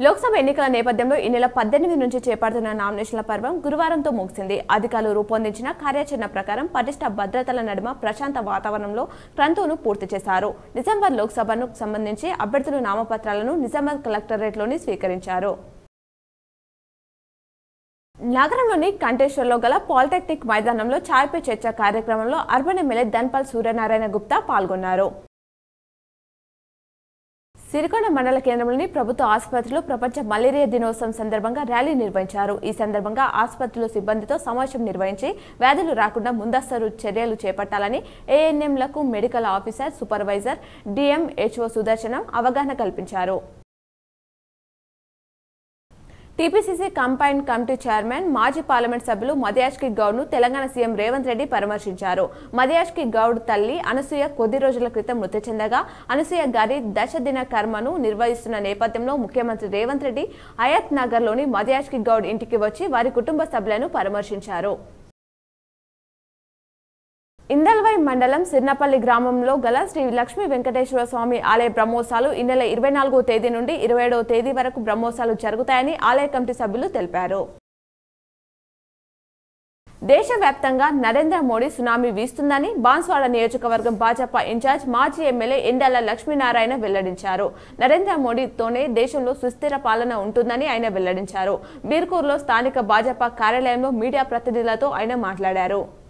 లోక్సభ ఎన్నికల నేపథ్యంలో ఈ నెల పద్దెనిమిది నుంచి చేపడుతున్న నామినేషన్ల పర్వం గురువారంతో ముగిసింది అధికారులు రూపొందించిన కార్యాచరణ ప్రకారం పటిష్ట భద్రతల నడుమ ప్రశాంత వాతావరణంలో క్రంతును పూర్తి చేశారు నిజామాబాద్ లోక్సభను సంబంధించి అభ్యర్థులు నామపత్రాలను నిజామాబాద్ కలెక్టరేట్లోని స్వీకరించారు నగరంలోని కంటేశ్వర్లో గల పాలిటెక్నిక్ మైదానంలో ఛాయ్ పే చర్చ కార్యక్రమంలో అర్బన్ ఎమ్మెల్యే ధన్పాల్ సూర్యనారాయణ గుప్తా పాల్గొన్నారు సిరికొండ మండల కేంద్రంలోని ప్రభుత్వ ఆసుపత్రిలో ప్రపంచ మలేరియా దినోత్సవం సందర్భంగా ర్యాలీ నిర్వహించారు ఈ సందర్భంగా ఆసుపత్రిలో సిబ్బందితో సమావేశం నిర్వహించి వ్యాధులు రాకుండా ముందస్తు చర్యలు చేపట్టాలని ఏఎన్ఎంలకు medical officer supervisor DM HO Sudarshanam అవగాహన కల్పించారు టీపీసీసీ కంపైన్ కమిటీ చైర్మన్ మాజీ పార్లమెంట్ సభ్యులు మదయాష్కి గౌడ్ ను తెలంగాణ సీఎం రేవంత్ రెడ్డి పరామర్శించారు మదయాష్కి గౌడ్ తల్లి అనసూయ కొద్ది రోజుల క్రితం మృతి చెందగా అనసూయ గారి దశ దిన కర్మను నిర్వహిస్తున్న నేపథ్యంలో ముఖ్యమంత్రి రేవంత్ రెడ్డి అయత్ నగర్ లోని మదయాష్కి గౌడ్ ఇంటికి వచ్చి వారి కుటుంబ సభ్యులను పరామర్శించారు ఇందల్వై మండలం సిర్నపల్లి గ్రామంలో గల శ్రీ లక్ష్మీ వెంకటేశ్వర స్వామి ఆలయ బ్రహ్మోత్సవాలు ఈ నెల ఇరవై నాలుగో తేదీ నుండి ఇరవై ఏడవ తేదీ వరకు బ్రహ్మోత్సవాలు జరుగుతాయని ఆలయ కమిటీ సభ్యులు తెలిపారు దేశవ్యాప్తంగా నరేంద్ర మోడీ సునామీ వీస్తుందని బాన్స్వాడ నియోజకవర్గం భాజపా ఇన్ఛార్జ్ మాజీ ఎమ్మెల్యే ఎండాల లక్ష్మీనారాయణ వెల్లడించారు నరేంద్ర మోడీతోనే దేశంలో సుస్థిర పాలన ఉంటుందని ఆయన వెల్లడించారు బీర్కూర్లో స్థానిక భాజపా కార్యాలయంలో మీడియా ప్రతినిధులతో ఆయన మాట్లాడారు